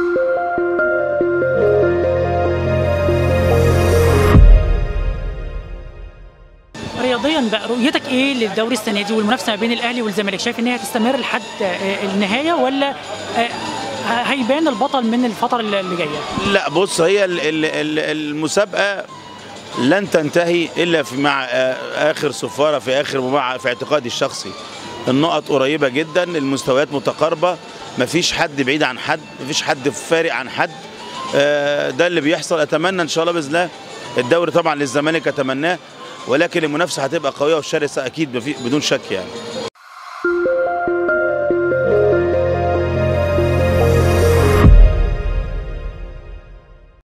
رياضيا بقى رؤيتك ايه للدوري السنه دي والمنافسه ما بين الاهلي والزمالك شايف ان هي هتستمر لحد آه، النهايه ولا آه، هيبان البطل من الفتره اللي جايه لا بص هي ال- ال- ال- المسابقه لن تنتهي الا في مع آه، اخر صفاره في اخر مع في اعتقادي الشخصي النقط قريبه جدا المستويات متقاربه مفيش حد بعيد عن حد مفيش حد فارق عن حد آه، ده اللي بيحصل اتمنى ان شاء الله باذن الله الدوري طبعا للزمالك اتمناه ولكن المنافسه هتبقى قويه وشرسه اكيد بفي- بدون شك يعني